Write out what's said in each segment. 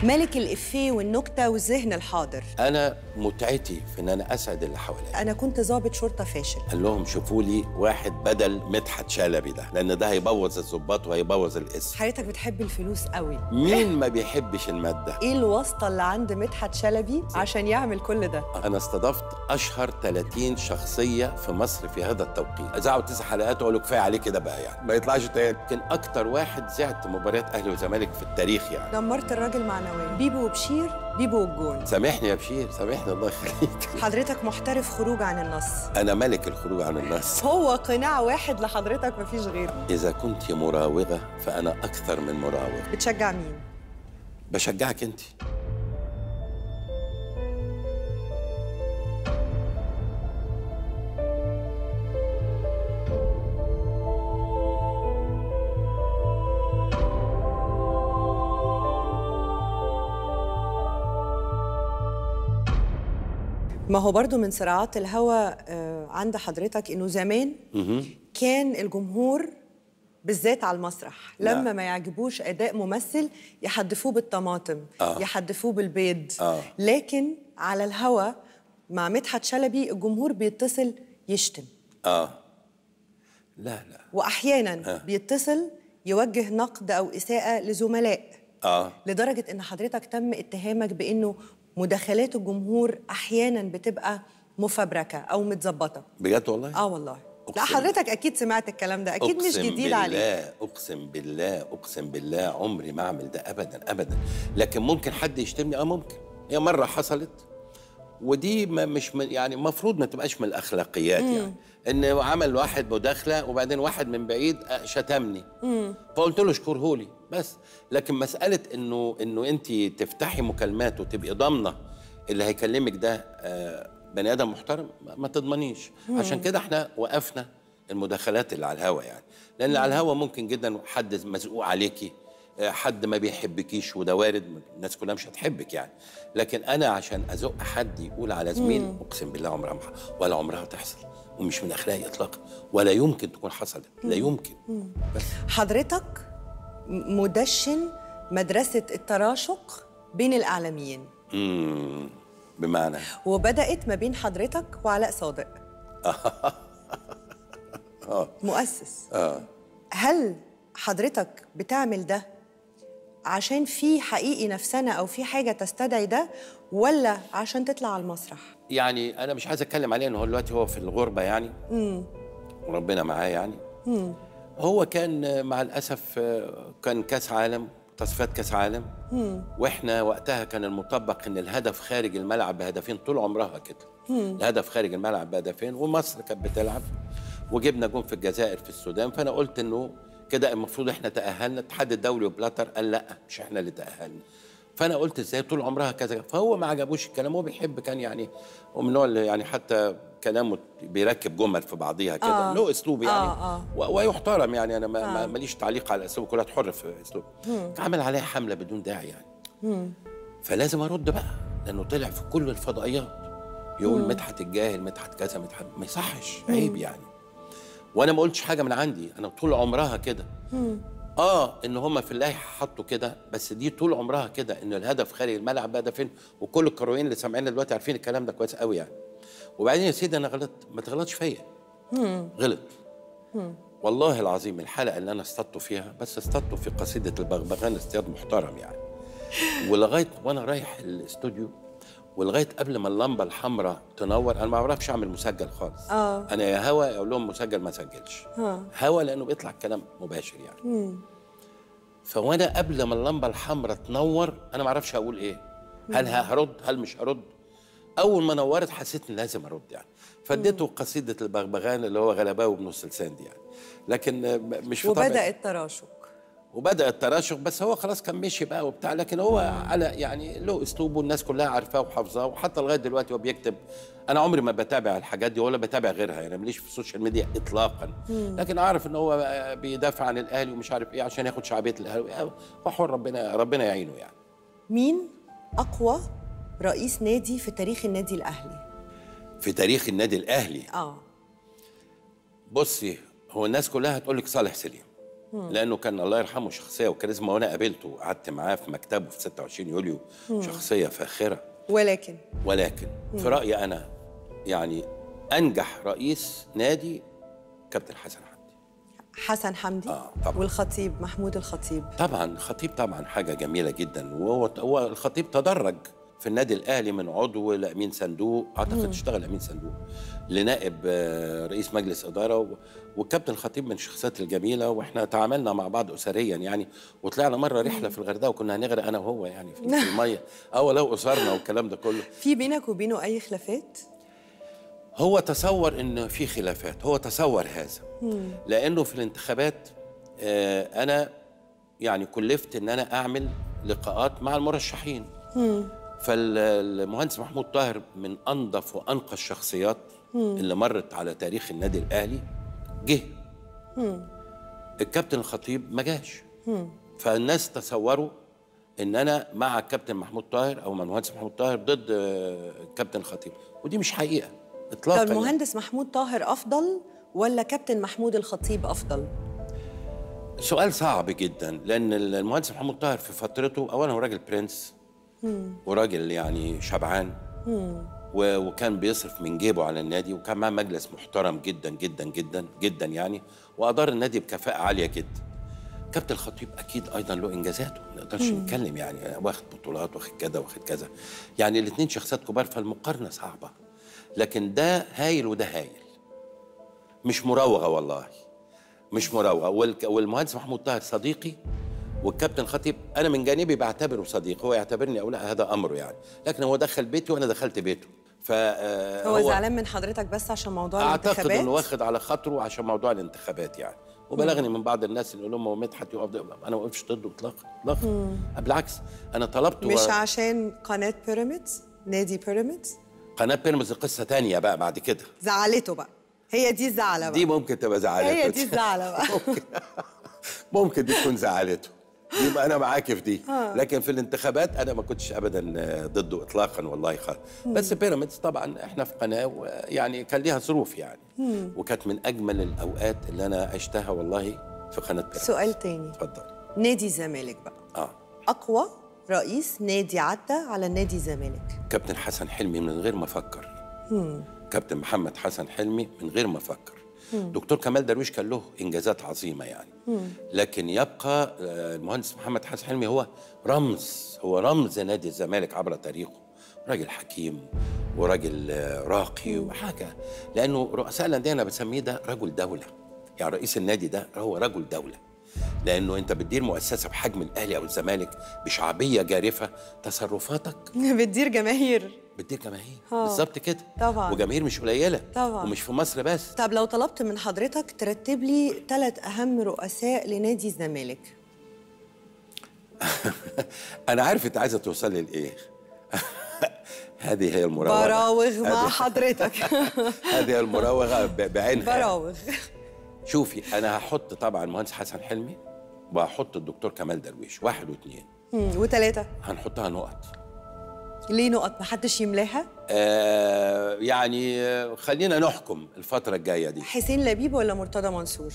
ملك الإفيه والنكتة والذهن الحاضر انا متعتي في ان انا اسعد اللي حواليا أنا كنت ضابط شرطة فاشل قال لهم شوفوا لي واحد بدل مدحت شلبي ده لان ده هيبوظ الظباط وهيبوظ الاسم حضرتك بتحب الفلوس قوي مين ما بيحبش الماده إيه الواسطة اللي عند مدحت شلبي عشان يعمل كل ده؟ انا استضفت اشهر 30 شخصيه في مصر في هذا التوقيت اذاعوا تسع حلقات واقول له كفايه عليه كده بقى يعني ما يطلعش تاني كان اكتر واحد زعت مباريات اهلي وزمالك في التاريخ يعني دمرت الراجل معنويا بيبو وبشير بيبو والجون سامحني يا بشير سامحني الله يخليك حضرتك محترف خروج عن النص انا ملك الخروج عن النص هو قناع واحد لحضرتك مفيش غيره اذا كنت مراوغه فانا اكثر من مراوغ بتشجع مين؟ بشجعك انت ما هو برضو من صراعات الهوى آه، عند حضرتك انه زمان كان الجمهور بالذات على المسرح لما نعم. ما يعجبوش اداء ممثل يحدفوه بالطماطم آه. يحدفوه بالبيض آه. لكن على الهوى مع مدحت شلبي الجمهور بيتصل يشتم اه لا لا واحيانا بيتصل يوجه نقد او اساءه لزملاء اه لدرجه ان حضرتك تم اتهامك بانه مداخلات الجمهور احيانا بتبقى مفبركه او متظبطه بجد والله اه والله لا أقسم. حضرتك اكيد سمعت الكلام ده اكيد مش أقسم جديد بالله عليك اقسم بالله اقسم بالله عمري ما اعمل ده ابدا ابدا لكن ممكن حد يشتمني اه ممكن هي مره حصلت ودي ما مش من يعني المفروض ما تبقاش من الاخلاقيات يعني ان عمل واحد مداخله وبعدين واحد من بعيد آه، شتمني فقلت له اشكره لي بس لكن مساله انه انه انت تفتحي مكالمات وتبقي ضامنه اللي هيكلمك ده آه، بني ادم محترم ما- ما تضمنيش عشان كده احنا وقفنا المداخلات اللي على الهوا يعني لان اللي على الهوا ممكن جدا حد مزقوق عليكي آه، حد ما بيحبكيش وده وارد الناس كلها مش هتحبك يعني لكن انا عشان ازق حد يقول على زميل اقسم بالله عمرها ما ح- ولا عمرها تحصل ومش من اخلاقي اطلاقا ولا يمكن تكون حصلت لا يمكن بس حضرتك م- مدشن مدرسه التراشق بين الاعلاميين مم. بمعنى وبدات ما بين حضرتك وعلاء صادق مؤسس اه هل حضرتك بتعمل ده عشان في حقيقي نفسنا او في حاجه تستدعي ده ولا عشان تطلع على المسرح يعني انا مش عايز اتكلم عليه ان هو دلوقتي هو في الغربه يعني وربنا معاه يعني هو كان مع الاسف كان كاس عالم تصفيات كاس عالم واحنا وقتها كان المطبق ان الهدف خارج الملعب بهدفين طول عمرها كده الهدف خارج الملعب بهدفين ومصر كانت بتلعب وجبنا جون في الجزائر في السودان فانا قلت انه كده المفروض احنا تاهلنا الاتحاد الدولي وبلاتر قال لا مش احنا اللي تاهلنا فانا قلت ازاي طول عمرها كذا فهو ما عجبوش الكلام هو بيحب كان يعني ومن النوع اللي يعني حتى كلامه بيركب جمل في بعضيها كده آه. آه. له اسلوب يعني آه، آه. و- ويحترم يعني انا ما ما- ماليش تعليق على اسلوبه كل واحد حر في اسلوبه عمل عليها حمله بدون داعي يعني فلازم ارد بقى لانه طلع في كل الفضائيات يقول مدحت الجاهل مدحت كذا مدحت ما يصحش عيب يعني وانا ما قلتش حاجه من عندي انا طول عمرها كده اه ان هم في اللائحه حطوا كده بس دي طول عمرها كده ان الهدف خارج الملعب بهدفين وكل الكرويين اللي سامعيننا دلوقتي عارفين الكلام ده كويس قوي يعني وبعدين يا سيدي انا غلطت ما تغلطش فيا غلط والله العظيم الحلقه اللي انا اصطدته فيها بس اصطدته في قصيده البغبغان اصطياد محترم يعني ولغايه وانا رايح الاستوديو ولغايه قبل ما اللمبه الحمراء تنور انا ما بعرفش اعمل مسجل خالص آه. انا يا هوا اقول لهم مسجل ما اسجلش آه. هوا لانه بيطلع الكلام مباشر يعني فوانا قبل ما اللمبه الحمراء تنور انا ما اعرفش هقول ايه هل هرد هل مش هرد اول ما نورت حسيت اني لازم ارد يعني فاديته قصيده البغبغان اللي هو غلباوي بنص لسان دي يعني لكن آه، مش في طبعي. وبدا التراشق وبدا التراشق بس هو خلاص كان مشي بقى وبتاع لكن هو على يعني له اسلوبه الناس كلها عارفاه وحافظاه وحتى لغايه دلوقتي هو بيكتب انا عمري ما بتابع الحاجات دي ولا بتابع غيرها يعني ماليش في السوشيال ميديا اطلاقا لكن اعرف ان هو بيدافع عن الاهلي ومش عارف ايه عشان ياخد شعبيه الاهلي فحر ربنا ربنا يعينه يعني مين اقوى رئيس نادي في تاريخ النادي الاهلي في تاريخ النادي الاهلي اه بصي هو الناس كلها هتقول لك صالح سليم لانه كان الله يرحمه شخصيه وكاريزما وانا قابلته قعدت معاه في مكتبه في 26 يوليو شخصيه فاخره ولكن ولكن في رايي انا يعني انجح رئيس نادي كابتن حسن حمدي حسن حمدي آه، طبعاً. والخطيب محمود الخطيب طبعا خطيب طبعا حاجه جميله جدا وهو هو الخطيب تدرج في النادي الاهلي من عضو لامين صندوق اعتقد اشتغل امين صندوق لنائب آه، رئيس مجلس اداره و- والكابتن الخطيب من الشخصيات الجميله واحنا تعاملنا مع بعض اسريا يعني وطلعنا مره رحله في الغردقه وكنا هنغرق انا وهو يعني في في الميه اه ولو اسرنا والكلام ده كله في بينك وبينه اي خلافات هو تصور ان في خلافات هو تصور هذا لانه في الانتخابات آه، انا يعني كلفت ان انا اعمل لقاءات مع المرشحين فالمهندس محمود طاهر من انظف وانقى الشخصيات اللي مرت على تاريخ النادي الاهلي جه الكابتن الخطيب ما جاش فالناس تصوروا ان انا مع الكابتن محمود طاهر او مع المهندس محمود طاهر ضد آه، الكابتن الخطيب ودي مش حقيقه اطلاقا طب يعني. المهندس محمود طاهر افضل ولا كابتن محمود الخطيب افضل سؤال صعب جدا لان المهندس محمود طاهر في فترته اولا هو راجل برنس وراجل يعني شبعان و- وكان بيصرف من جيبه على النادي وكان معاه مجلس محترم جدا جدا جدا جدا يعني وادار النادي بكفاءه عاليه جدا كابتن الخطيب اكيد ايضا له انجازاته ما نقدرش نتكلم يعني واخد بطولات واخد كذا واخد كذا يعني الاثنين شخصيات كبار فالمقارنه صعبه لكن ده هايل وده هايل مش مراوغه والله مش مراوغه والك- والمهندس محمود طاهر صديقي والكابتن خطيب انا من جانبي بعتبره صديق هو يعتبرني او لا هذا امره يعني لكن هو دخل بيتي وانا دخلت بيته ف آه، هو, زعلان من حضرتك بس عشان موضوع اعتقد الانتخابات انه واخد على خاطره عشان موضوع الانتخابات يعني وبلغني من بعض الناس اللي لهم هو مدحت يقف ضد- انا ما وقفتش ضده اطلاقا اطلاقا بالعكس انا طلبت مش و- عشان قناه بيراميدز نادي بيراميدز قناه بيراميدز قصه تانية بقى بعد كده زعلته بقى هي دي الزعله بقى دي ممكن تبقى زعلته هي دي الزعله بقى ممكن دي تكون زعلته يبقى انا معاك في دي لكن في الانتخابات انا ما كنتش ابدا آه، ضده اطلاقا والله خالص بس بيراميدز طبعا احنا في قناه و- يعني كان ليها ظروف يعني وكانت من اجمل الاوقات اللي انا عشتها والله في قناه بيراميدز سؤال تاني اتفضل نادي الزمالك بقى اه اقوى رئيس نادي عدى على نادي الزمالك كابتن حسن حلمي من غير ما افكر كابتن محمد حسن حلمي من غير ما افكر دكتور كمال درويش كان له انجازات عظيمه يعني لكن يبقى آه، المهندس محمد حسن حلمي هو رمز هو رمز نادي الزمالك عبر تاريخه راجل حكيم وراجل آه، راقي وحاجه لانه رؤساء الانديه انا بسميه ده رجل دوله يعني رئيس النادي ده هو رجل دوله لانه انت بتدير مؤسسه بحجم الاهلي او الزمالك بشعبيه جارفه تصرفاتك بتدير جماهير بتدير جماهير آه. بالظبط كده طبعاً. وجماهير مش قليله طبعاً. ومش في مصر بس طب لو طلبت من حضرتك ترتب لي ثلاث اهم رؤساء لنادي الزمالك انا عارف انت عايزه توصلي لايه هذه هي المراوغه براوغ مع هذه- حضرتك هذه هي المراوغه ب- بعينها براوغ شوفي انا هحط طبعا المهندس حسن حلمي وهحط الدكتور كمال درويش واحد واثنين مم، وثلاثة هنحطها نقط ليه نقط محدش يملاها آه يعني آه، خلينا نحكم الفتره الجايه دي حسين لبيب ولا مرتضى منصور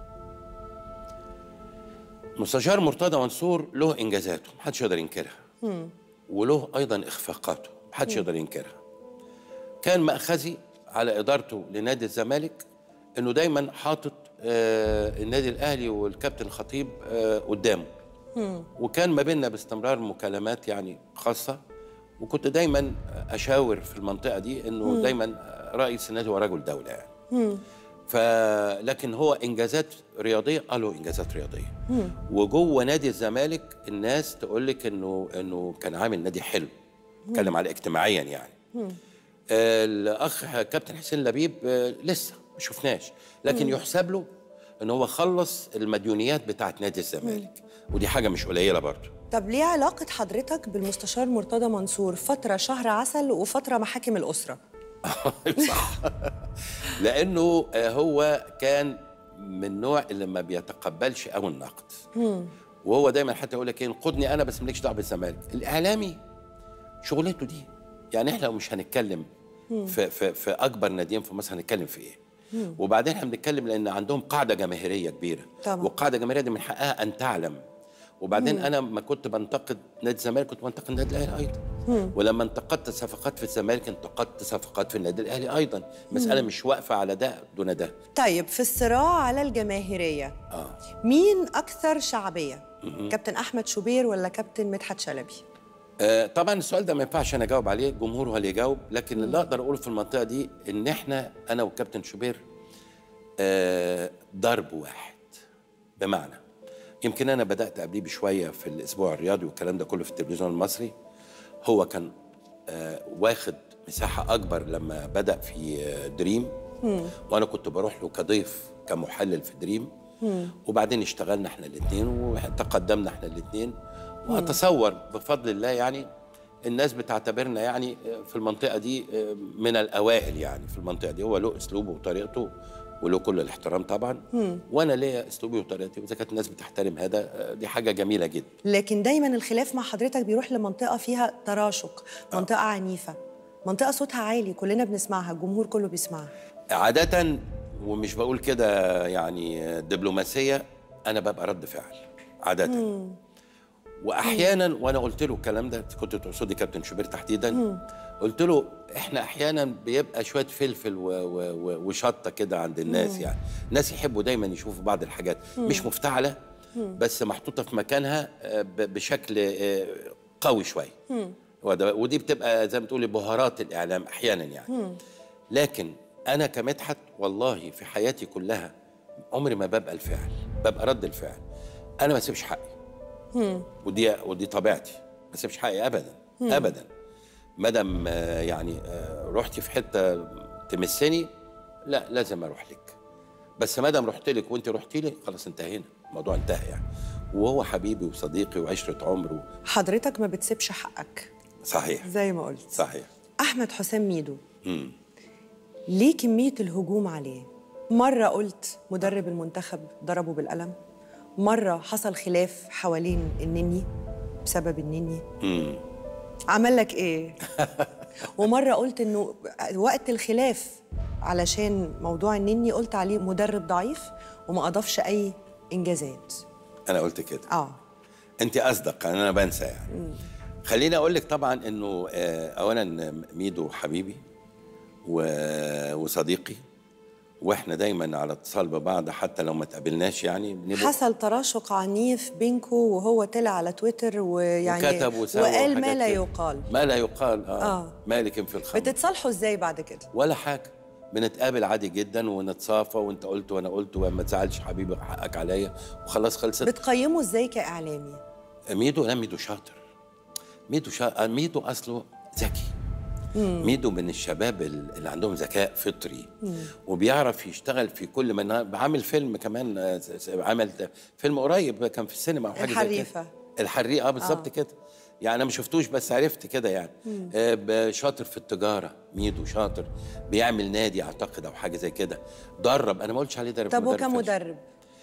مستشار مرتضى منصور له انجازاته محدش يقدر ينكرها وله ايضا اخفاقاته محدش يقدر ينكرها كان مأخذي على ادارته لنادي الزمالك انه دايما حاطط آه النادي الاهلي والكابتن الخطيب آه قدامه وكان ما بيننا باستمرار مكالمات يعني خاصه وكنت دايما اشاور في المنطقه دي انه دايما رئيس النادي هو رجل دوله يعني فلكن هو انجازات رياضيه اه له انجازات رياضيه وجوه نادي الزمالك الناس تقول لك انه انه كان عامل نادي حلو اتكلم على اجتماعيا يعني آه، الاخ كابتن حسين لبيب آه، لسه ما شفناش لكن يحسب له ان هو خلص المديونيات بتاعت نادي الزمالك ودي حاجه مش قليله برضه طب ليه علاقة حضرتك بالمستشار مرتضى منصور فترة شهر عسل وفترة محاكم الأسرة صح لانه آه، هو كان من النوع اللي ما بيتقبلش قوي النقد وهو دايما حتى يقول لك ايه انقدني انا بس مالكش دعوه بالزمالك الاعلامي شغلته دي يعني احنا لو مش هنتكلم في في في اكبر ناديين في مصر هنتكلم في ايه وبعدين احنا بنتكلم لان عندهم قاعده جماهيريه كبيره طبعا. والقاعده الجماهيريه دي من حقها ان تعلم وبعدين انا ما كنت بنتقد نادي الزمالك كنت بنتقد النادي الاهلي ايضا ولما انتقدت صفقات في الزمالك انتقدت صفقات في النادي الاهلي ايضا مساله مش واقفه على ده دون ده طيب في الصراع على الجماهيريه اه مين اكثر شعبيه كابتن احمد شوبير ولا كابتن مدحت شلبي آه، طبعا السؤال ده ما ينفعش انا اجاوب عليه الجمهور هو اللي يجاوب لكن اللي اقدر اقوله في المنطقه دي ان احنا انا والكابتن شوبير آه، ضرب واحد بمعنى يمكن انا بدات قبليه بشويه في الاسبوع الرياضي والكلام ده كله في التلفزيون المصري هو كان آه، واخد مساحه اكبر لما بدا في آه، دريم وانا كنت بروح له كضيف كمحلل في دريم وبعدين اشتغلنا احنا الاثنين وتقدمنا احنا الاثنين واتصور بفضل الله يعني الناس بتعتبرنا يعني في المنطقه دي من الاوائل يعني في المنطقه دي هو له اسلوبه وطريقته وله كل الاحترام طبعا وانا ليا اسلوبي وطريقتي واذا كانت الناس بتحترم هذا دي حاجه جميله جدا لكن دايما الخلاف مع حضرتك بيروح لمنطقه فيها تراشق منطقه عنيفه منطقه صوتها عالي كلنا بنسمعها الجمهور كله بيسمعها عاده ومش بقول كده يعني دبلوماسيه انا ببقى رد فعل عاده واحيانا وانا قلت له الكلام ده كنت تقصدي كابتن شوبير تحديدا قلت له احنا احيانا بيبقى شويه فلفل و و و وشطه كده عند الناس يعني الناس يحبوا دايما يشوفوا بعض الحاجات مش مفتعله بس محطوطه في مكانها آه، ب- بشكل آه، قوي شويه وده- ودي بتبقى زي ما تقولي بهارات الاعلام احيانا يعني لكن انا كمدحت والله في حياتي كلها عمري ما ببقى الفعل ببقى رد الفعل انا ما اسيبش حقي ودي ودي طبيعتي ما اسيبش حقي ابدا ابدا ما دام آه، يعني آه، رحتي في حته تمسني لا لازم اروح لك بس ما دام رحت لك وانت رحتي لي خلاص انتهينا الموضوع انتهى يعني وهو حبيبي وصديقي وعشره عمر حضرتك ما بتسيبش حقك صحيح زي ما قلت صحيح احمد حسام ميدو مم. ليه كميه الهجوم عليه مره قلت مدرب المنتخب ضربه بالقلم مره حصل خلاف حوالين النني بسبب النني مم. عمل لك ايه ومره قلت انه وقت الخلاف علشان موضوع النني قلت عليه مدرب ضعيف وما اضافش اي انجازات انا قلت كده اه انت اصدق انا بنسى يعني خليني اقول لك طبعا انه آه، اولا ميدو حبيبي و- وصديقي واحنا دايما على اتصال ببعض حتى لو ما تقابلناش يعني بنبقى حصل تراشق عنيف بينكو وهو طلع على تويتر ويعني وكتب وسوى وقال ما وحاجات لا كده. يقال ما لا يقال اه, آه. آه. مالك في الخمر بتتصالحوا ازاي بعد كده ولا حاجه بنتقابل عادي جدا ونتصافى وانت قلت وانا قلت وما تزعلش حبيبي حقك عليا وخلاص خلصت بتقيمه ازاي كاعلامي ميدو لا ميدو شاطر ميدو شا... ميدو اصله ذكي ميدو من الشباب ال- اللي عندهم ذكاء فطري وبيعرف يشتغل في كل من عامل فيلم كمان آه، س- س- عمل فيلم قريب كان في السينما او حاجه زي كده. الحريفة. الحريقه اه بالظبط كده يعني انا ما شفتوش بس عرفت كده يعني آه ب- شاطر في التجاره ميدو شاطر بيعمل نادي اعتقد او حاجه زي كده درب انا ما قلتش عليه درب طب مدرب فاشل. وكمدرب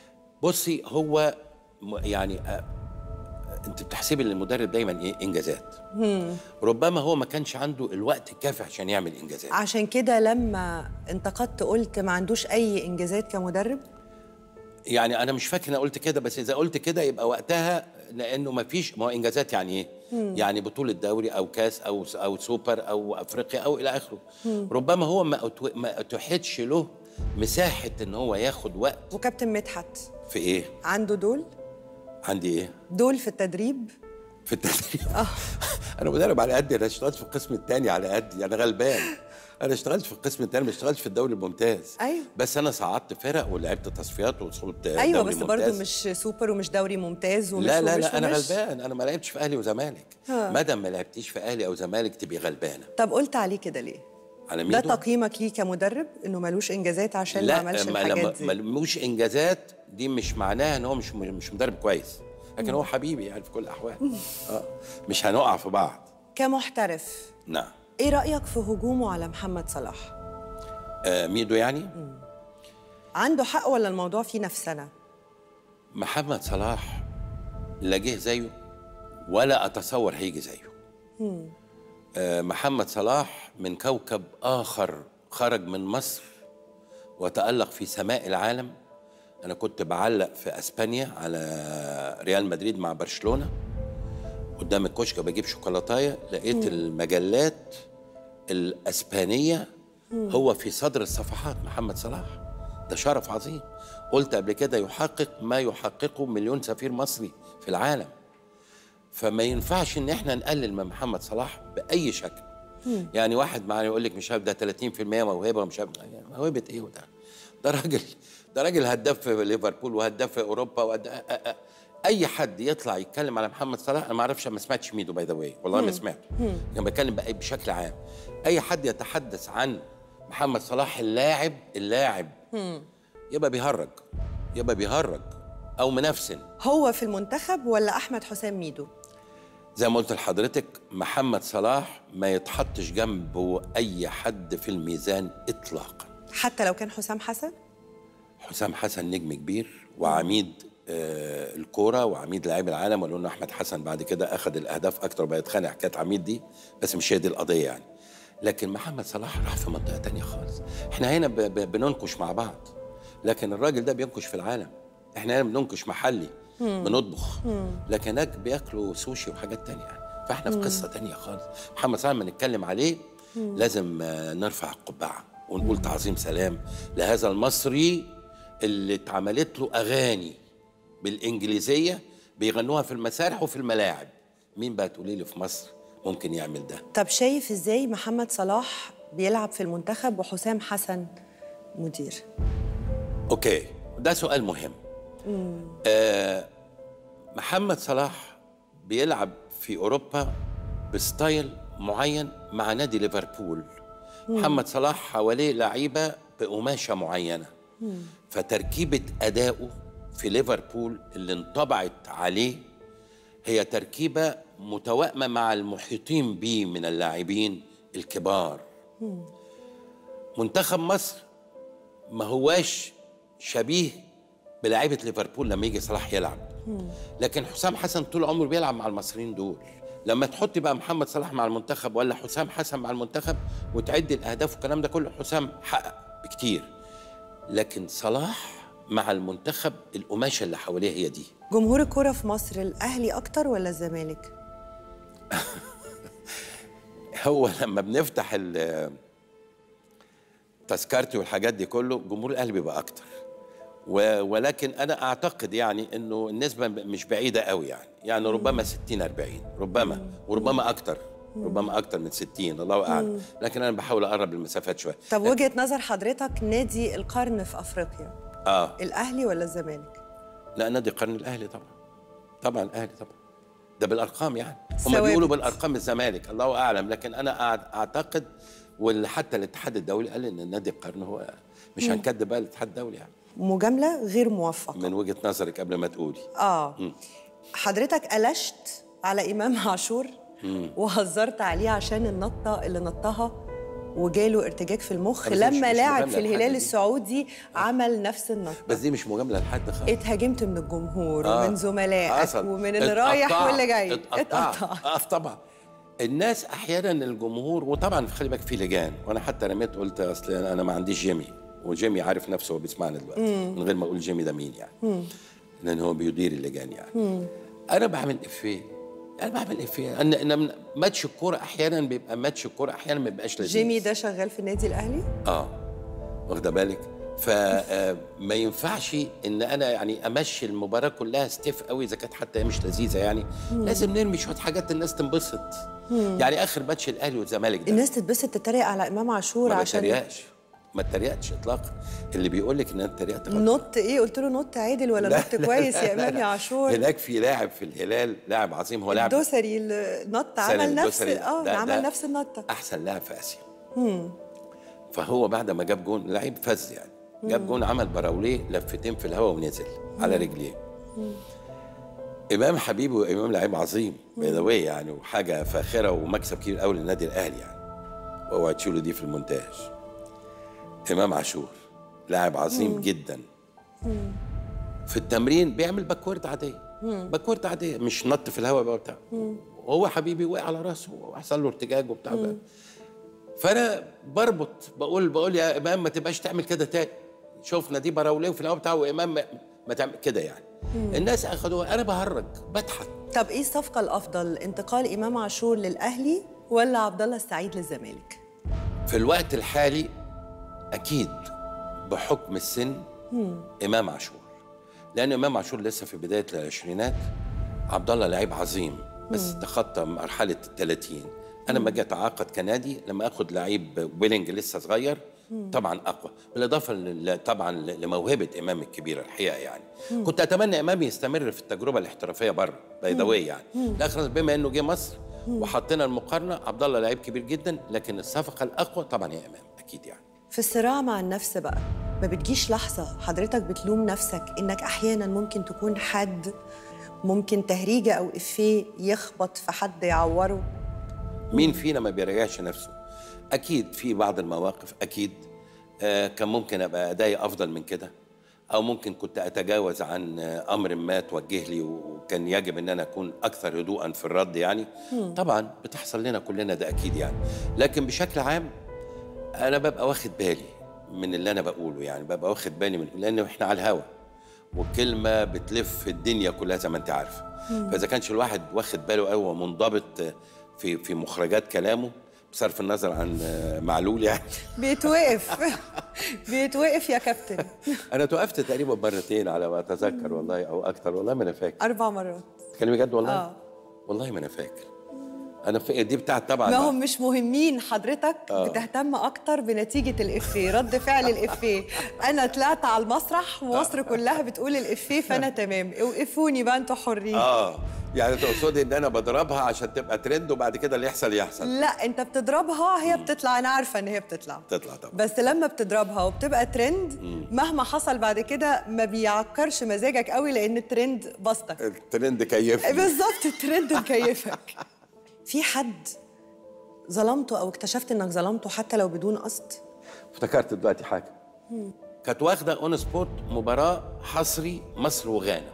بصي هو م- يعني آه، انت بتحسبي ان المدرب دايما ايه انجازات ربما هو ما كانش عنده الوقت الكافي عشان يعمل انجازات عشان كده لما انتقدت قلت ما عندوش اي انجازات كمدرب يعني انا مش فاكر انا قلت كده بس اذا قلت كده يبقى وقتها لانه ما فيش ما هو انجازات يعني ايه يعني بطوله دوري او كاس او او سوبر او افريقيا او الى اخره ربما هو ما أتو- ما اتوحدش له مساحه ان هو ياخد وقت وكابتن مدحت في ايه عنده دول عندي ايه دول في التدريب في التدريب انا مدرب على قدي انا اشتغلت في القسم الثاني على قدي انا غلبان انا اشتغلت في القسم الثاني ما اشتغلتش في الدوري الممتاز أيوة. بس انا صعدت فرق ولعبت تصفيات وصلت ايوه دوري بس برضه ممتاز. مش سوبر ومش دوري ممتاز ومش لا لا ومش لا انا ومش. غلبان انا ما لعبتش في اهلي وزمالك ما دام ما لعبتيش في اهلي او زمالك تبقي غلبانه طب قلت عليه كده ليه؟ على ده ميدو تقييمك ليه كمدرب انه ملوش انجازات عشان ما عملش ما الحاجات لما دي ملوش انجازات دي مش معناها ان هو مش مش مدرب كويس لكن هو حبيبي يعني في كل الاحوال اه مش هنقع في بعض كمحترف نعم ايه رايك في هجومه على محمد صلاح؟ آه ميدو يعني عنده حق ولا الموضوع فيه نفسنا؟ محمد صلاح لا جه زيه ولا اتصور هيجي زيه آه محمد صلاح من كوكب اخر خرج من مصر وتالق في سماء العالم انا كنت بعلق في اسبانيا على ريال مدريد مع برشلونه قدام الكشك بجيب شوكولاتايه لقيت المجلات الاسبانيه هو في صدر الصفحات محمد صلاح ده شرف عظيم قلت قبل كده يحقق ما يحققه مليون سفير مصري في العالم فما ينفعش ان احنا نقلل من محمد صلاح باي شكل يعني واحد معانا يقول لك مش عارف ده 30% موهبه ومش عارف يعني موهبه ايه وده ده راجل ده راجل هداف في ليفربول وهداف في اوروبا وهد... أ- أ- أ- اي حد يطلع يتكلم على محمد صلاح انا ما اعرفش ما سمعتش ميدو باي ذا واي والله ما سمعت انا بتكلم بقى بشكل عام اي حد يتحدث عن محمد صلاح اللاعب اللاعب يبقى بيهرج يبقى بيهرج او منافسن هو في المنتخب ولا احمد حسام ميدو زي ما قلت لحضرتك محمد صلاح ما يتحطش جنبه اي حد في الميزان اطلاقا حتى لو كان حسام حسن حسام حسن نجم كبير وعميد آه الكوره وعميد لاعب العالم ولو انه احمد حسن بعد كده اخذ الاهداف اكتر بقى يتخانق حكايه عميد دي بس مش هي دي القضيه يعني لكن محمد صلاح راح في منطقه تانية خالص احنا هنا ب- ب- بننكش مع بعض لكن الراجل ده بينكش في العالم احنا هنا بننكش محلي بنطبخ لكن هناك بياكلوا سوشي وحاجات تانية يعني فاحنا في قصه تانية خالص محمد صلاح لما نتكلم عليه لازم آه، نرفع القبعه ونقول تعظيم سلام لهذا المصري اللي اتعملت له اغاني بالانجليزيه بيغنوها في المسارح وفي الملاعب مين بقى تقولي لي في مصر ممكن يعمل ده طب شايف ازاي محمد صلاح بيلعب في المنتخب وحسام حسن مدير اوكي ده سؤال مهم آه محمد صلاح بيلعب في اوروبا بستايل معين مع نادي ليفربول محمد صلاح حواليه لعيبه بقماشه معينه فتركيبه ادائه في ليفربول اللي انطبعت عليه هي تركيبه متوائمه مع المحيطين به من اللاعبين الكبار منتخب مصر ما هواش شبيه بلاعيبه ليفربول لما يجي صلاح يلعب لكن حسام حسن طول عمره بيلعب مع المصريين دول لما تحطي بقى محمد صلاح مع المنتخب ولا حسام حسن مع المنتخب وتعدي الاهداف والكلام ده كله حسام حقق بكتير لكن صلاح مع المنتخب القماشه اللي حواليه هي دي جمهور الكرة في مصر الاهلي اكتر ولا الزمالك هو لما بنفتح ال- تذكرتي والحاجات دي كله جمهور الاهلي بيبقى اكتر و- ولكن انا اعتقد يعني انه النسبه ب- مش بعيده قوي يعني يعني ربما 60 40 ربما وربما اكتر ربما اكتر من 60 الله اعلم لكن انا بحاول اقرب المسافات شويه طب وجهة نظر حضرتك نادي القرن في افريقيا اه الاهلي ولا الزمالك لا نادي قرن الاهلي طبعا طبعا الاهلي طبعا ده بالارقام يعني هم ثوابت. بيقولوا بالارقام الزمالك الله اعلم لكن انا أع- اعتقد وحتى الاتحاد الدولي قال ان نادي القرن هو مش هنكذب بقى الاتحاد الدولي يعني مجاملة غير موفقة من وجهه نظرك قبل ما تقولي اه حضرتك قلشت على امام عاشور وهزرت عليه عشان النطه اللي نطها وجاله ارتجاج في المخ بس دي مش- لما مش لاعب مجاملة في الهلال لحد دي. السعودي عمل نفس النطه بس دي مش مجامله لحد خالص اتهاجمت من الجمهور آه. ومن زملائك حصل. ومن اللي رايح اتقطعت. واللي جاي اتقطعت اه طبعا الناس احيانا الجمهور وطبعا خلي بالك في لجان وانا حتى رميت قلت اصل انا أنا ما عنديش جيمي وجيمي عارف نفسه هو بيسمعنا دلوقتي من غير ما اقول جيمي ده مين يعني لان هو بيدير اللجان يعني انا بعمل افيه انا بعمل افيه ان ان ماتش الكوره احيانا بيبقى ماتش الكوره احيانا ما بيبقاش لذيذ جيمي ده شغال في النادي الاهلي اه واخده بالك فما ينفعش ان انا يعني امشي المباراه كلها ستيف قوي اذا كانت حتى هي مش لذيذه يعني لازم نرمي شويه حاجات الناس تنبسط يعني اخر ماتش الاهلي والزمالك ده الناس تتبسط تتريق على امام عاشور ما عشان تريقش ما تريقش اطلاقا اللي بيقول لك ان انا اتريقت غلط. نط ايه قلت له نط عادل ولا لا، نط لا، كويس لا، يا لا، امام لا. يا عاشور هناك في لاعب في الهلال لاعب عظيم هو لاعب الدوسري اللي نط سالم عمل نفس الدوسري. اه ده- عمل ده نفس النطه احسن لاعب في اسيا فهو بعد ما جاب جون لعيب فز يعني جاب جون عمل براوليه لفتين في الهواء ونزل على رجليه امام حبيبي وامام لعيب عظيم باي يعني وحاجه فاخره ومكسب كبير قوي للنادي الاهلي يعني واوعى تشيلوا دي في المونتاج امام عاشور لاعب عظيم جدا في التمرين بيعمل باكورد عاديه باكورد عاديه مش نط في الهواء بقى بتاع وهو حبيبي وقع على راسه وحصل له ارتجاج وبتاع بقى. فانا بربط بقول بقول يا امام ما تبقاش تعمل كده تاني شفنا دي براوليه وفي الاول بتاعه امام ما, ما تعمل كده يعني الناس اخدوها انا بهرج بضحك طب ايه الصفقه الافضل انتقال امام عاشور للاهلي ولا عبد الله السعيد للزمالك في الوقت الحالي اكيد بحكم السن امام عاشور لان امام عاشور لسه في بدايه العشرينات عبد الله لعيب عظيم بس تخطى مرحله ال 30 انا لما اجي اتعاقد كنادي لما اخد لعيب ويلنج لسه صغير طبعا اقوى بالاضافه ل- طبعا لموهبه امام الكبيره الحقيقه يعني كنت اتمنى امام يستمر في التجربه الاحترافيه بره باي ذا يعني لكن بما انه جه مصر وحطينا المقارنه عبد الله لعيب كبير جدا لكن الصفقه الاقوى طبعا هي امام اكيد يعني في الصراع مع النفس بقى ما بتجيش لحظة حضرتك بتلوم نفسك إنك أحيانا ممكن تكون حد ممكن تهريجة أو إفيه يخبط في حد يعوره مين فينا ما بيراجعش نفسه اكيد في بعض المواقف اكيد آه كان ممكن ابقى ادائي افضل من كده او ممكن كنت اتجاوز عن آه امر ما توجه لي وكان يجب ان انا اكون اكثر هدوءا في الرد يعني طبعا بتحصل لنا كلنا ده اكيد يعني لكن بشكل عام انا ببقى واخد بالي من اللي انا بقوله يعني ببقى واخد بالي من لان احنا على الهوا والكلمه بتلف الدنيا كلها زي ما انت عارفه فاذا كانش الواحد واخد باله قوي ومنضبط في في مخرجات كلامه بصرف النظر عن معلول يعني بيتوقف بيتوقف يا كابتن انا توقفت تقريبا مرتين على ما اتذكر والله او اكتر والله ما انا فاكر أربع مرات تكلمي جد والله آه. والله ما انا فاكر انا في دي بتاعت طبعا ما هم مش مهمين حضرتك بتهتم أكتر بنتيجة الإفيه رد فعل الإفيه أنا طلعت على المسرح ومصر كلها بتقول الإفيه فأنا تمام اوقفوني بقى أنتوا حرين اه يعني تقصدي ان انا بضربها عشان تبقى ترند وبعد كده اللي يحصل يحصل لا انت بتضربها هي بتطلع انا عارفه ان هي بتطلع تطلع طبعا بس لما بتضربها وبتبقى ترند مهما حصل بعد كده ما بيعكرش مزاجك قوي لان الترند بسطك الترند كيفني بالظبط الترند مكيفك في حد ظلمته او اكتشفت انك ظلمته حتى لو بدون قصد افتكرت دلوقتي حاجه كانت واخده اون سبورت مباراه حصري مصر وغانا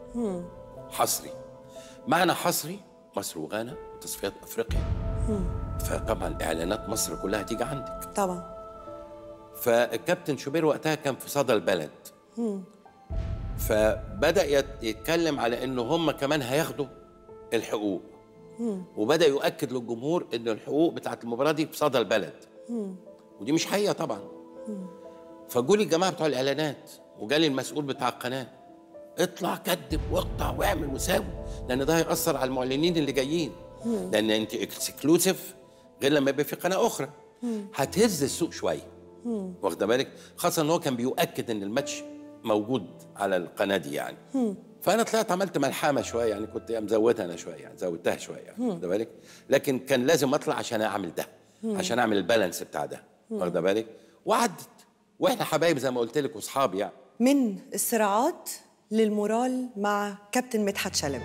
حصري معنى حصري مصر وغانا تصفيات افريقيا فطبعا اعلانات مصر كلها تيجي عندك طبعا فالكابتن شوبير وقتها كان في صدى البلد فبدا يت- يتكلم على انه هم كمان هياخدوا الحقوق وبدا يؤكد للجمهور ان الحقوق بتاعت المباراه دي في صدى البلد ودي مش حقيقه طبعا فجولي الجماعه بتوع الاعلانات وجالي المسؤول بتاع القناه اطلع كذب واقطع واعمل وساوي لان ده هياثر على المعلنين اللي جايين لان انت اكسكلوسيف غير لما يبقى في قناه اخرى هتهز السوق شويه واخده بالك خاصه ان هو كان بيؤكد ان الماتش موجود على القناه دي يعني فانا طلعت عملت ملحمه شويه يعني كنت مزودها انا شويه يعني زودتها شويه يعني واخده بالك لكن كان لازم اطلع عشان اعمل ده عشان اعمل البالانس بتاع ده واخده بالك وعدت واحنا حبايب زي ما قلت لك واصحاب يعني من الصراعات للمورال مع كابتن مدحت شلبي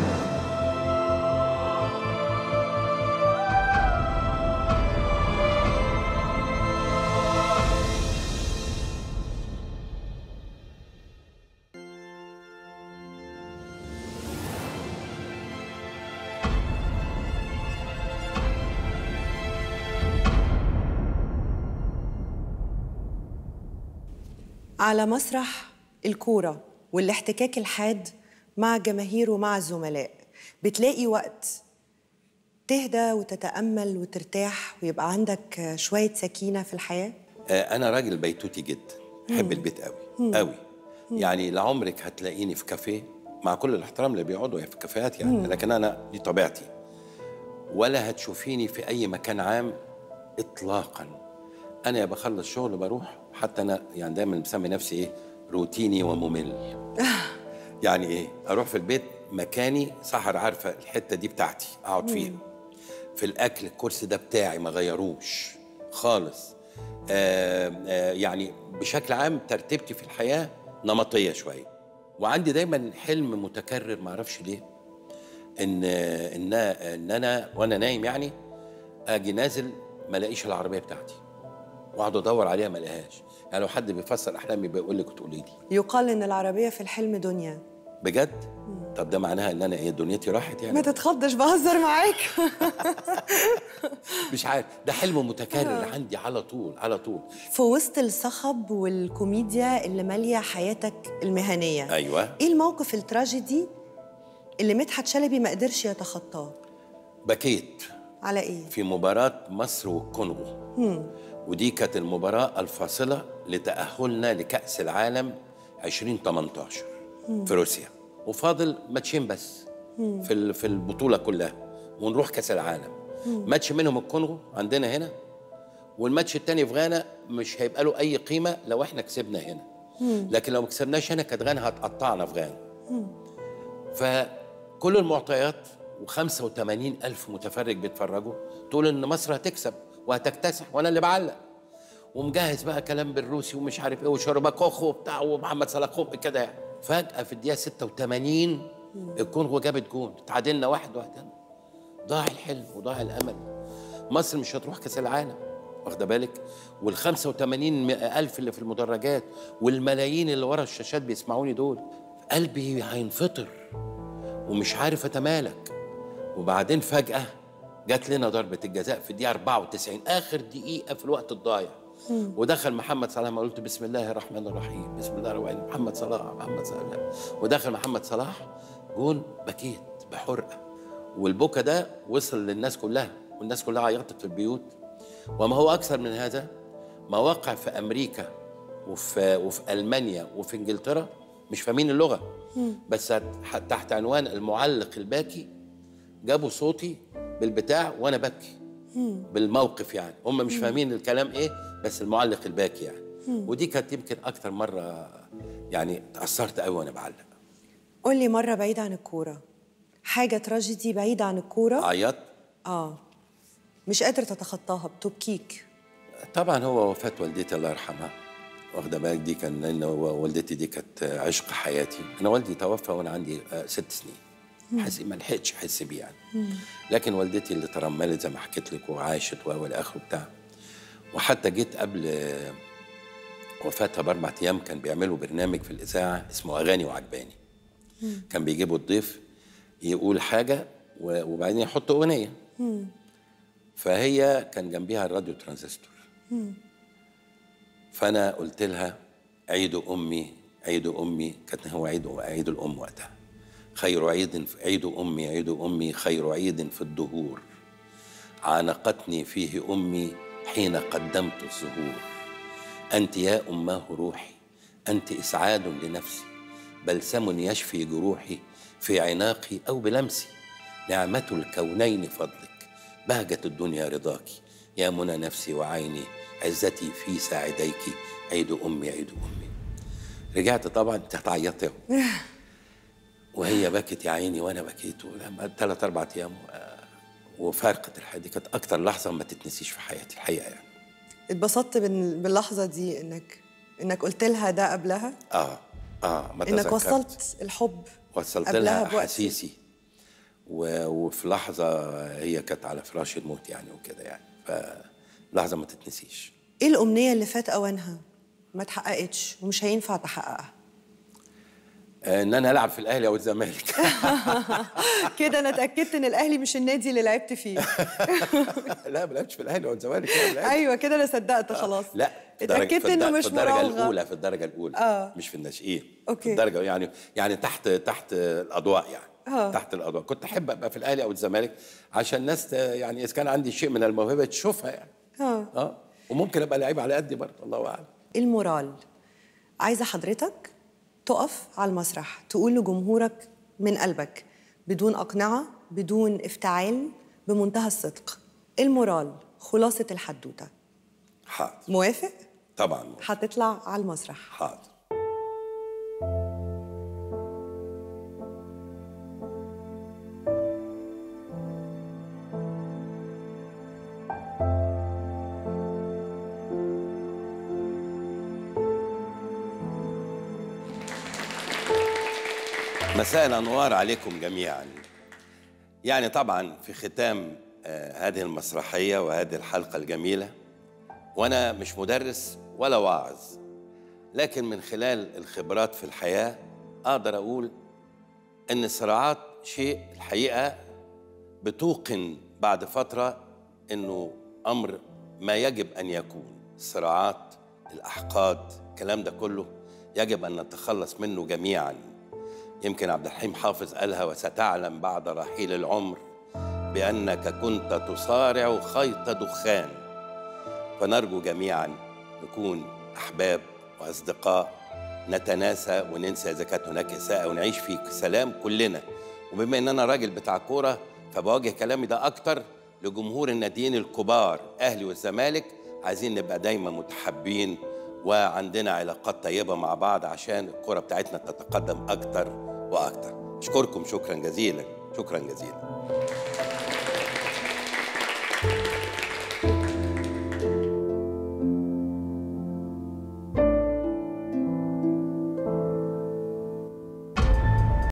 على مسرح الكورة والاحتكاك الحاد مع الجماهير ومع الزملاء بتلاقي وقت تهدى وتتأمل وترتاح ويبقى عندك شوية سكينة في الحياة آه، انا راجل بيتوتي جدا بحب البيت قوي قوي يعني لعمرك هتلاقيني في كافيه مع كل الاحترام اللي بيقعدوا في الكافيهات يعني لكن انا دي طبيعتي ولا هتشوفيني في اي مكان عام اطلاقا انا يا بخلص شغل بروح حتى انا يعني دايما مسمي نفسي ايه روتيني وممل يعني ايه اروح في البيت مكاني سحر عارفه الحته دي بتاعتي اقعد فيها في الاكل الكرسي ده بتاعي ما غيروش خالص آه آه يعني بشكل عام ترتيبتي في الحياه نمطيه شويه وعندي دايما حلم متكرر ما اعرفش ليه ان ان ان انا وانا نايم يعني اجي نازل ما الاقيش العربيه بتاعتي واقعد ادور عليها ما الاقيهاش يعني لو حد بيفسر احلامي بيقول لك وتقولي لي يقال إن العربية في الحلم دنيا بجد طب ده معناها ان انا ايه دنيتي راحت ما يعني تتخضش بهزر معاك مش عارف ده حلم متكرر عندي على طول على طول في وسط الصخب والكوميديا اللي ماليه حياتك المهنيه ايوه ايه الموقف التراجيدي اللي مدحت شلبي ما قدرش يتخطاه بكيت على ايه في مباراة مصر والكونغو ودي كانت المباراة الفاصلة لتأهلنا لكأس العالم 2018 في روسيا وفاضل ماتشين بس في ال- في البطولة كلها ونروح كأس العالم ماتش منهم الكونغو عندنا هنا والماتش التاني في غانا مش هيبقى له أي قيمة لو احنا كسبنا هنا لكن لو ما كسبناش هنا كانت غانا هتقطعنا في غانا فكل المعطيات و85 ألف متفرج بيتفرجوا تقول إن مصر هتكسب وهتكتسح وأنا اللي بعلق ومجهز بقى كلام بالروسي ومش عارف ايه وشرباكوخ وبتاع ومحمد صلاح كده يعني فجأة في الدقيقة 86 الكونغو جابت جون تعادلنا واحد واحد ضاع الحلم وضاع الأمل مصر مش هتروح كأس العالم واخده بالك وال 85 ألف اللي في المدرجات والملايين اللي ورا الشاشات بيسمعوني دول قلبي هينفطر ومش عارف اتمالك وبعدين فجأة جات لنا ضربة الجزاء في الدقيقة 94 آخر دقيقة في الوقت الضايع ودخل محمد صلاح ما قلت بسم الله الرحمن الرحيم بسم الله الرحمن الرحيم محمد صلاح محمد صلاح ودخل محمد صلاح جون بكيت بحرقة والبكا ده وصل للناس كلها والناس كلها عيطت في البيوت وما هو أكثر من هذا مواقع في أمريكا وفي وفي ألمانيا وفي إنجلترا مش فاهمين اللغة بس تحت عنوان المعلق الباكي جابوا صوتي بالبتاع وانا ببكي بالموقف يعني هم مش فاهمين الكلام ايه بس المعلق الباكي يعني ودي كانت يمكن اكتر مره يعني تاثرت قوي وانا بعلق قول لي مره بعيد عن الكوره حاجه تراجيدي بعيده عن الكوره عيطت اه مش قادر تتخطاها بتبكيك طبعا هو وفاه والدتي الله يرحمها واخده بالك دي كان لان هو والدتي دي كانت عشق حياتي انا والدي توفى وانا عندي آه، ست سنين حس ما لحقتش احس بيه يعني لكن والدتي اللي ترملت زي ما حكيت لك وعاشت و الى اخره بتاع وحتى جيت قبل آه، وفاتها باربع ايام كان بيعملوا برنامج في الاذاعه اسمه اغاني وعجباني كان بيجيبوا الضيف يقول حاجه و- وبعدين يحط اغنيه فهي كان جنبيها الراديو ترانزستور فانا قلت لها عيد امي عيد امي كان هو عيد عيد الام وقتها خير عيد عيد امي عيد امي خير عيد في الدهور عانقتني فيه امي حين قدمت الزهور انت يا اماه روحي انت اسعاد لنفسي بلسم يشفي جروحي في عناقي او بلمسي نعمه الكونين فضلك بهجه الدنيا رضاك يا منى نفسي وعيني عزتي في ساعديك عيد امي عيد امي رجعت طبعا انت هتعيطي اهو وهي بكت يا عيني وانا بكيت ولما ثلاث اربع ايام آه، وفارقت الحياه دي كانت اكتر لحظه ما تتنسيش في حياتي الحقيقه يعني اتبسطت بال- باللحظه دي انك انك قلت لها ده قبلها اه اه ما انك تذكرت. وصلت الحب وصلت قبلها لها بوقت. احاسيسي و... وفي لحظه هي كانت على فراش الموت يعني وكده يعني فلحظه ما تتنسيش ايه الامنيه اللي فات اوانها ما اتحققتش ومش هينفع تحققها آه، ان انا العب في الاهلي او الزمالك كده انا اتاكدت ان الاهلي مش النادي اللي لعبت فيه لا ما لعبتش في الاهلي او الزمالك لا، ما لعبتش. ايوه كده انا صدقت خلاص لا في الدرجة- اتاكدت في انه الد- مش في الدرجه مراوغه الاولى في الدرجه الاولى آه. مش في الناشئين أوكي. في الدرجه يعني يعني تحت تحت الاضواء يعني آه. تحت الاضواء كنت احب ابقى في الاهلي او الزمالك عشان الناس ت- يعني اذا كان عندي شيء من الموهبه تشوفها يعني اه اه وممكن ابقى لعيب على قدي برضه الله اعلم المورال عايزه حضرتك تقف على المسرح تقول لجمهورك من قلبك بدون اقنعه بدون افتعال بمنتهى الصدق المورال خلاصه الحدوته حاضر موافق طبعا هتطلع على المسرح حاضر مساء الانوار عليكم جميعا يعني طبعا في ختام آه، هذه المسرحيه وهذه الحلقه الجميله وانا مش مدرس ولا واعظ لكن من خلال الخبرات في الحياه اقدر اقول ان الصراعات شيء الحقيقه بتوقن بعد فتره انه امر ما يجب ان يكون الصراعات الاحقاد الكلام ده كله يجب ان نتخلص منه جميعا يمكن عبد الحليم حافظ قالها وستعلم بعد رحيل العمر بانك كنت تصارع خيط دخان فنرجو جميعا نكون احباب واصدقاء نتناسى وننسى اذا كانت هناك اساءه ونعيش في سلام كلنا وبما ان انا راجل بتاع كوره فبوجه كلامي ده اكتر لجمهور الناديين الكبار اهلي والزمالك عايزين نبقى دايما متحابين وعندنا علاقات طيبه مع بعض عشان الكوره بتاعتنا تتقدم اكتر واكتر اشكركم شكرا جزيلا شكرا جزيلا